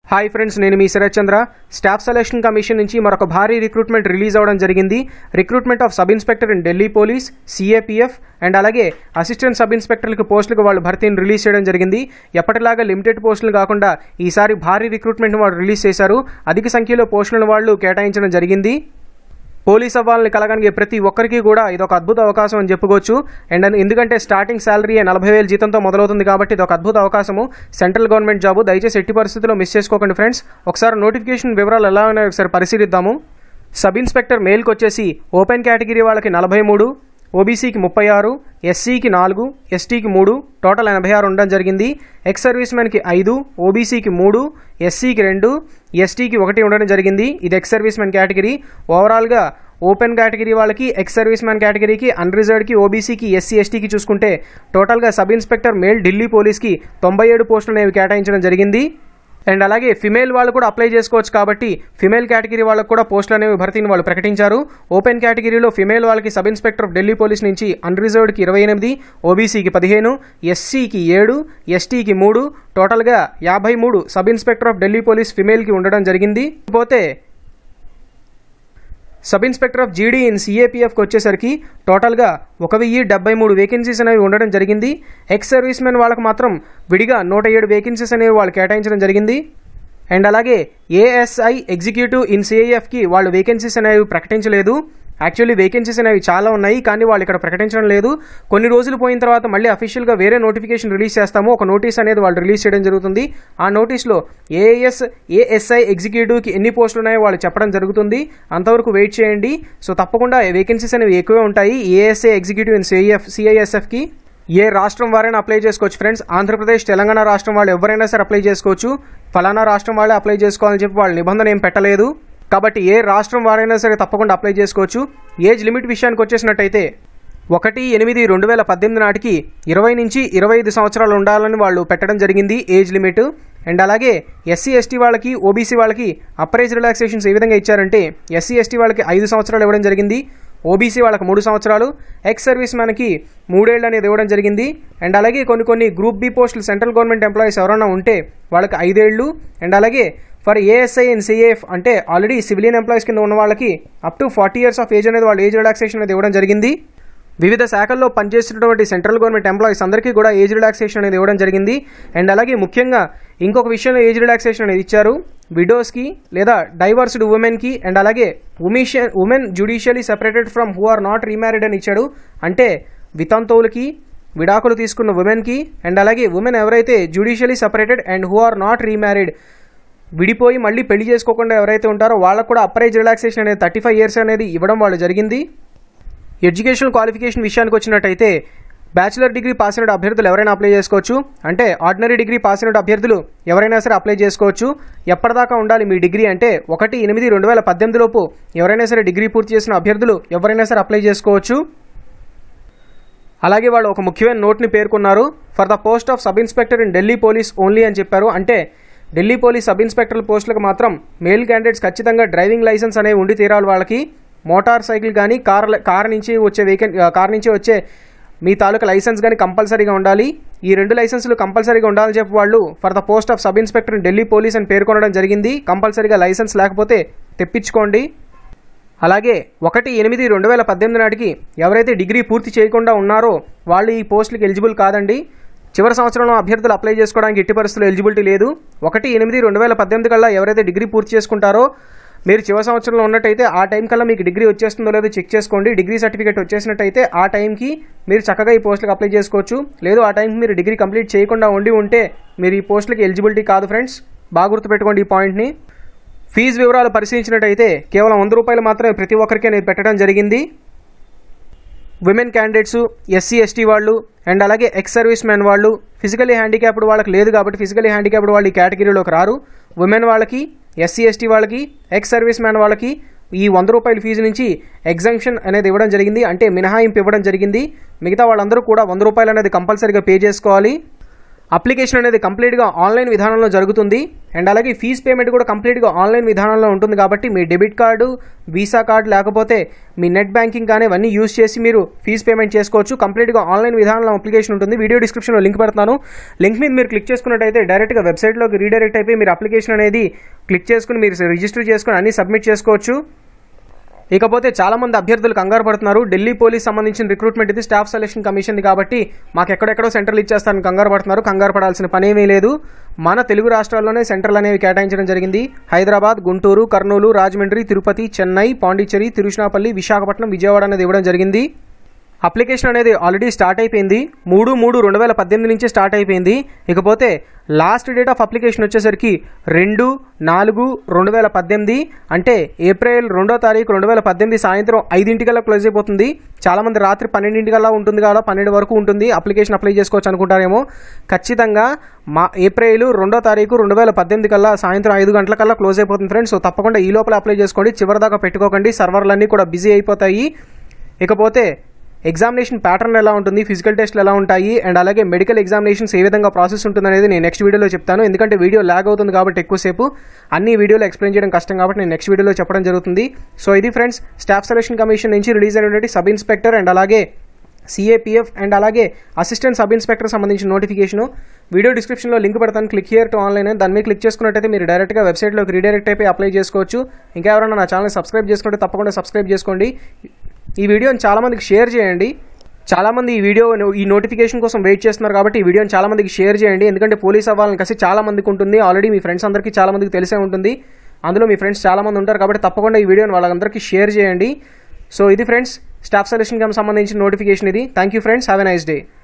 hi friends నేను మీ Sharath Chandra staff selection commission నుంచి మరొక భారీ రిక్రూట్మెంట్ రిలీజ్ అవ్వడం జరిగింది recruitment of sub inspector in Delhi police CAPF and అలాగే అసిస్టెంట్ సబ్ ఇన్స్పెక్టర్లకు పోస్టులకు వాళ్ళు భర్తీని రిలీజ్ చేయడం జరిగింది ఎప్పటిలాగా లిమిటెడ్ పోస్టులు కాకుండా ఈసారి భారీ రిక్రూట్మెంట్ వాళ్ళు రిలీజ్ చేశారు అధిక సంఖ్యలో పోస్టులను వాళ్ళు కేటాయించడం జరిగింది పోలీస్ అవ్వాలని కలగనిగే ప్రతి ఒక్కరికి కూడా ఇది ఒక అద్భుత అవకాశం అని చెప్పుకోవచ్చు అండ్ అన్- ఎందుకంటే స్టార్టింగ్ శాలరీ నలభై వేల జీతంతో మొదలవుతుంది కాబట్టి ఇది ఒక అద్భుత అవకాశము సెంట్రల్ గవర్నమెంట్ జాబు దయచేసి ఎట్టి పరిస్థితుల్లో మిస్ చేసుకోకండి ఫ్రెండ్స్ ఒకసారి నోటిఫికేషన్ వివరాలు ఎలా ఉన్నాయో ఒకసారి పరిశీలిద్దాము సబ్ ఇన్స్పెక్టర్ మెయిల్కి వచ్చేసి ఓపెన్ కేటగిరీ వాళ్ళకి నలభై మూడు ఓబీసీకి ముప్పై ఆరు ఎస్సీకి నాలుగు ఎస్టీకి మూడు టోటల్ ఎనభై ఆరు ఉండడం జరిగింది ఎక్స్ సర్వీస్ మ్యాన్కి ఐదు ఓబీసీకి మూడు ఎస్సీకి రెండు ఎస్టీకి ఒకటి ఉండడం జరిగింది ఇది ఎక్స్ సర్వీస్ మ్యాన్ కేటగిరీ ఓవరాల్గా ఓపెన్ కేటగిరీ వాళ్ళకి ఎక్స్ సర్వీస్ మ్యాన్ కేటగిరీకి అన్రిజర్వ్డ్కి ఓబీసీకి ఎస్సీ ఎస్టీకి చూసుకుంటే టోటల్గా సబ్ ఇన్స్పెక్టర్ మేల్ ఢిల్లీ పోలీస్కి తొంభై ఏడు పోస్టులు అనేవి కేటాయించడం జరిగింది అండ్ అలాగే ఫిమేల్ వాళ్ళు కూడా అప్లై చేసుకోవచ్చు కాబట్టి ఫిమేల్ కేటగిరీ వాళ్ళకు కూడా పోస్టులు అనేవి భర్తీని వాళ్ళు ప్రకటించారు ఓపెన్ కేటగిరీలో ఫిమేల్ వాళ్ళకి sub inspector of Delhi police నుంచి అన్రిజర్వ్డ్కి ఇరవై ఎనిమిది ఓబీసీకి పదిహేను ఎస్సీకి ఏడు ఎస్టీకి మూడు టోటల్గా యాభై మూడు sub inspector of Delhi police ఫిమేల్కి ఉండడం జరిగింది పోతే sub inspector of GD in సిఏపిఎఫ్కి వచ్చేసరికి టోటల్గా ఒక వెయ్యి డెబ్బై మూడు వేకెన్సీస్ అనేవి ఉండడం జరిగింది ఎక్స్ సర్వీస్ మెన్ వాళ్ళకి మాత్రం విడిగా నూట ఏడు వేకెన్సీస్ అనేవి వాళ్ళు కేటాయించడం జరిగింది అండ్ అలాగే ఏఎస్ఐ ఎగ్జిక్యూటివ్ ఇన్ సిఐఎఫ్కి వాళ్ళు వేకెన్సీస్ అనేవి ప్రకటించలేదు యాక్చువల్లీ వేకెన్సీస్ అనేవి చాలా ఉన్నాయి కానీ వాళ్ళు ఇక్కడ ప్రకటించడం లేదు కొన్ని రోజులు పోయిన తర్వాత మళ్ళీ అఫీషియల్గా వేరే నోటిఫికేషన్ రిలీజ్ చేస్తాము ఒక నోటీస్ అనేది వాళ్ళు రిలీజ్ చేయడం జరుగుతుంది ఆ నోటీస్లో ఏఎస్ ఏఎస్ఐ ఎగ్జిక్యూటివ్కి ఎన్ని పోస్టులు ఉన్నాయో వాళ్ళు చెప్పడం జరుగుతుంది అంతవరకు వెయిట్ చేయండి సో తప్పకుండా వేకెన్సీస్ అనేవి ఎక్కువే ఉంటాయి ఏఎస్ఐ ఎగ్జిక్యూటివ్ ఇన్ సిఐఎఫ్ సిఐఎస్ఎఫ్కి ఏ రాష్ట్రం వారైనా అప్లై చేసుకోవచ్చు ఫ్రెండ్స్ ఆంధ్రప్రదేశ్ తెలంగాణ రాష్ట్రం వాళ్ళు ఎవరైనా సరే అప్లై చేసుకోవచ్చు ఫలానా రాష్ట్రం వాళ్ళే అప్లై చేసుకోవాలని చెప్పి వాళ్ళ నిబంధన ఏం పెట్టలేదు కాబట్టి ఏ రాష్ట్రం వారైనా సరే తప్పకుండా అప్లై చేసుకోవచ్చు ఏజ్ లిమిట్ విషయానికి వచ్చేసినట్టయితే ఒకటి ఎనిమిది రెండు వేల పద్దెనిమిది నాటికి ఇరవై నుంచి ఇరవై ఐదు సంవత్సరాలు ఉండాలని వాళ్ళు పెట్టడం జరిగింది ఏజ్ లిమిట్ అండ్ అలాగే ఎస్సీ ఎస్టీ వాళ్ళకి ఓబీసీ వాళ్ళకి అప్రైజ్ రిలాక్సేషన్స్ ఏ విధంగా ఇచ్చారంటే ఎస్సీ ఎస్టీ వాళ్ళకి ఐదు సంవత్సరాలు ఇవ్వడం జరిగింది ఓబీసీ వాళ్ళకి మూడు సంవత్సరాలు ఎక్స్ సర్వీస్ మ్యాన్కి మూడేళ్ళు అనేది ఇవ్వడం జరిగింది అండ్ అలాగే కొన్ని కొన్ని గ్రూప్ బి పోస్టులు సెంట్రల్ గవర్నమెంట్ ఎంప్లాయీస్ ఎవరైనా ఉంటే వాళ్ళకి ఐదేళ్లు అండ్ అలాగే ఫర్ ఏఎస్ఐ అండ్ సిఏఎఫ్ అంటే ఆల్రెడీ సివిలియన్ ఎంప్లాయీస్ కింద ఉన్న వాళ్ళకి up to forty years of age అనేది వాళ్ళు ఏజ్ రిలాక్సేషన్ అనేది ఇవ్వడం జరిగింది వివిధ శాఖల్లో పనిచేస్తున్నటువంటి సెంట్రల్ గవర్నమెంట్ ఎంప్లాయీస్ అందరికీ కూడా ఏజ్ రిలాక్సేషన్ అనేది ఇవ్వడం జరిగింది అండ్ అలాగే ముఖ్యంగా ఇంకొక విషయంలో ఏజ్ రిలాక్సేషన్ అనేది ఇచ్చారు విడోస్కి లేదా డైవర్స్డ్ ఉమెన్కి అండ్ అలాగే ఉమిష women judicially separated from who are not remarried అని ఇచ్చాడు అంటే వితంతువులకి విడాకులు తీసుకున్న ఉమెన్కి అండ్ అలాగే ఉమెన్ ఎవరైతే judicially separated and who are not remarried విడిపోయి మళ్ళీ పెళ్లి చేసుకోకుండా ఎవరైతే ఉంటారో వాళ్ళకు కూడా అప్రైజ్ రిలాక్సేషన్ అనేది థర్టీ ఫైవ్ ఇయర్స్ అనేది ఇవ్వడం వాళ్ళు జరిగింది ఎడ్యుకేషనల్ క్వాలిఫికేషన్ విషయానికి వచ్చినట్టయితే బ్యాచిలర్ డిగ్రీ పాస్ అయిన అభ్యర్థులు ఎవరైనా అప్లై చేసుకోవచ్చు అంటే ఆర్డినరీ డిగ్రీ పాస్ అయిన అభ్యర్థులు ఎవరైనా సరే అప్లై చేసుకోవచ్చు ఎప్పటిదాకా ఉండాలి మీ డిగ్రీ అంటే ఒకటి ఎనిమిది రెండు వేల పద్దెనిమిది లోపు ఎవరైనా సరే డిగ్రీ పూర్తి చేసిన అభ్యర్థులు ఎవరైనా సరే అప్లై చేసుకోవచ్చు అలాగే వాళ్ళు ఒక ముఖ్యమైన నోట్ని పేర్కొన్నారు for the post of sub inspector in Delhi police only అని చెప్పారు అంటే ఢిల్లీ పోలీస్ సబ్ ఇన్స్పెక్టర్ పోస్టులకు మాత్రం మేల్ క్యాండిడేట్స్ ఖచ్చితంగా డ్రైవింగ్ లైసెన్స్ అనేవి ఉండి తీరాలి వాళ్ళకి మోటార్ సైకిల్ కానీ కార్ కార్ నుంచి వచ్చే వెహికల్ కార్ నుంచి వచ్చే మీ తాలూకా లైసెన్స్ కానీ కంపల్సరీగా ఉండాలి ఈ రెండు లైసెన్సులు కంపల్సరీగా ఉండాలని చెప్పి వాళ్ళు for the post of sub inspector in Delhi police అని పేర్కొనడం జరిగింది కంపల్సరీగా లైసెన్స్ లేకపోతే తెప్పించుకోండి అలాగే ఒకటి ఎనిమిది రెండు వేల పద్దెనిమిది నాటికి ఎవరైతే డిగ్రీ పూర్తి చేయకుండా ఉన్నారో వాళ్ళు ఈ పోస్టులకు ఎలిజిబుల్ కాదండి చివరి సంవత్సరంలో అభ్యర్థులు అప్లై చేసుకోవడానికి ఎట్టి పరిస్థితుల్లో ఎలిజిబిలిటీ లేదు ఒకటి ఎనిమిది రెండు వేల పద్దెనిమిది కల్లా ఎవరైతే డిగ్రీ పూర్తి చేసుకుంటారో మీరు చివరి సంవత్సరంలో ఉన్నట్టయితే ఆ టైం కల్లా మీకు డిగ్రీ వచ్చేస్తుందో లేదో చెక్ చేసుకోండి డిగ్రీ సర్టిఫికేట్ వచ్చేసినట్టయితే ఆ టైంకి మీరు చక్కగా ఈ పోస్టులకు అప్లై చేసుకోవచ్చు లేదు ఆ టైంకి మీరు డిగ్రీ కంప్లీట్ చేయకుండా ఉండి ఉంటే మీరు ఈ పోస్టులకి ఎలిజిబిలిటీ కాదు ఫ్రెండ్స్ బాగా గుర్తుపెట్టుకోండి ఈ పాయింట్ని ఫీజు వివరాలు పరిశీలించినట్టయితే కేవలం వంద రూపాయలు మాత్రమే ప్రతి ఒక్కరికి అనేది పెట్టడం జరిగింది విమెన్ క్యాండిడేట్స్ ఎస్సీ ఎస్టీ వాళ్ళు అండ్ అలాగే ఎక్స్ సర్వీస్ మెన్ వాళ్ళు ఫిజికలీ హ్యాండిక్యాప్డ్ వాళ్ళకి లేదు కాబట్టి ఫిజికలీ హ్యాండిక్యాప్డ్ వాళ్ళు ఈ కేటగిరీలోకి రారు ఉమెన్ వాళ్ళకి ఎస్సీ ఎస్టీ వాళ్ళకి ఎక్స్ సర్వీస్ మ్యాన్ వాళ్ళకి ఈ వంద రూపాయల ఫీజు నుంచి ఎగ్జంక్షన్ అనేది ఇవ్వడం జరిగింది అంటే మినహాయింపు ఇవ్వడం జరిగింది మిగతా వాళ్ళందరూ కూడా వంద రూపాయలు అనేది కంపల్సరీగా పే చేసుకోవాలి అప్లికేషన్ అనేది కంప్లీట్గా ఆన్లైన్ విధానంలో జరుగుతుంది అండ్ అలాగే ఫీజ్ పేమెంట్ కూడా కంప్లీట్గా ఆన్లైన్ విధానంలో ఉంటుంది కాబట్టి మీ డెబిట్ కార్డు వీసా కార్డు లేకపోతే మీ నెట్ బ్యాంకింగ్ కానీ ఇవన్నీ యూస్ చేసి మీరు ఫీజ్ పేమెంట్ చేసుకోవచ్చు కంప్లీట్గా ఆన్లైన్ విధానంలో అప్లికేషన్ ఉంటుంది వీడియో డిస్క్రిప్షన్లో లింక్ పెడతాను లింక్ మీద మీరు క్లిక్ చేసుకున్నట్టయితే డైరెక్ట్గా వెబ్సైట్లోకి రీడైరెక్ట్ అయిపోయి మీరు అప్లికేషన్ అనేది క్లిక్ చేసుకుని మీరు రిజిస్టర్ చేసుకుని అన్ని సబ్మిట్ చేసుకోవచ్చు ఇకపోతే చాలా మంది అభ్యర్థులు కంగారు పడుతున్నారు ఢిల్లీ పోలీస్ సంబంధించిన రిక్రూట్మెంట్ ఇది స్టాఫ్ సెలక్షన్ కమిషన్ కాబట్టి మాకు ఎక్కడెక్కడో సెంటర్లు ఇచ్చేస్తారని కంగారు పడుతున్నారు కంగారు పడాల్సిన పనేమీ లేదు మన తెలుగు రాష్ట్రాల్లోనే సెంటర్లు అనేవి కేటాయించడం జరిగింది హైదరాబాద్ గుంటూరు కర్నూలు రాజమండ్రి తిరుపతి చెన్నై పాండిచ్చేరి తిరుచినాపల్లి విశాఖపట్నం విజయవాడ అనేది ఇవ్వడం జరిగింది అప్లికేషన్ అనేది ఆల్రెడీ స్టార్ట్ అయిపోయింది మూడు మూడు రెండు వేల పద్దెనిమిది నుంచే స్టార్ట్ అయిపోయింది ఇకపోతే లాస్ట్ డేట్ ఆఫ్ అప్లికేషన్ వచ్చేసరికి రెండు నాలుగు రెండు వేల పద్దెనిమిది అంటే ఏప్రిల్ రెండో తారీఖు రెండు వేల పద్దెనిమిది సాయంత్రం ఐదింటికల్లా క్లోజ్ అయిపోతుంది చాలామంది రాత్రి పన్నెండింటికల్లా ఉంటుంది కదా పన్నెండు వరకు ఉంటుంది అప్లికేషన్ అప్లై చేసుకోవచ్చు అనుకుంటారేమో ఖచ్చితంగా మా ఏప్రిల్ రెండో తారీఖు రెండు వేల పద్దెనిమిది కల్లా సాయంత్రం ఐదు గంటలకల్లా క్లోజ్ అయిపోతుంది ఫ్రెండ్స్ సో తప్పకుండా ఈ లోపల అప్లై చేసుకోండి చివరిదాకా పెట్టుకోకండి సర్వర్లన్నీ కూడా బిజీ అయిపోతాయి ఇకపోతే ఎగ్జామినేషన్ ప్యాటర్న్ ఎలా ఉంటుంది ఫిజికల్ టెస్ట్లు ఎలా ఉంటాయి అండ్ అలాగే మెడికల్ ఎగ్జామినేషన్స్ ఏ విధంగా ప్రాసెస్ ఉంటుందనేది నేను నెక్స్ట్ వీడియోలో చెప్తాను ఎందుకంటే వీడియో లాగ్ అవుతుంది కాబట్టి ఎక్కువసేపు అన్ని వీడియోలో ఎక్స్ప్లెయిన్ చేయడం కష్టం కాబట్టి నేను నెక్స్ట్ వీడియోలో చెప్పడం జరుగుతుంది సో ఇది ఫ్రెండ్స్ స్టాఫ్ సెలక్షన్ కమిషన్ నుంచి రిలీజ్ అయినటువంటి సబ్ ఇన్స్పెక్టర్ అండ్ అలాగే సిఏపిఎఫ్ అండ్ అలాగే అసిస్టెంట్ సబ్ ఇన్స్పెక్టర్ సంబంధించిన నోటిఫికేషన్ వీడియో డిస్క్రిప్షన్లో లింక్ పెడతాను క్లిక్ హియర్ టు ఆన్లైన్ దాని మీద క్లిక్ చేసుకున్నట్టయితే మీరు డైరెక్ట్గా వెబ్సైట్లోకి రీడైరెక్ట్ అయిపోయి అప్లై చేసుకోవచ్చు ఇంకా ఎవరైనా నా ఛానల్ సబ్స్క్రైబ్ చేసుకుంటే తప్పకుండా సబ్స్క్రైబ్ చేసుకోండి ఈ వీడియోని చాలామందికి షేర్ చేయండి చాలామంది ఈ వీడియో ఈ నోటిఫికేషన్ కోసం వెయిట్ చేస్తున్నారు కాబట్టి ఈ వీడియోని చాలా మందికి షేర్ చేయండి ఎందుకంటే పోలీస్ అవ్వాలని కసి చాలా మందికి ఉంటుంది ఆల్రెడీ మీ ఫ్రెండ్స్ అందరికీ చాలా మందికి తెలిసే ఉంటుంది అందులో మీ ఫ్రెండ్స్ చాలా మంది ఉంటారు కాబట్టి తప్పకుండా ఈ వీడియోని వాళ్ళందరికీ షేర్ చేయండి సో ఇది ఫ్రెండ్స్ స్టాఫ్ సెలక్షన్ కమ్ సంబంధించిన నోటిఫికేషన్ ఇది thank you friends have a nice day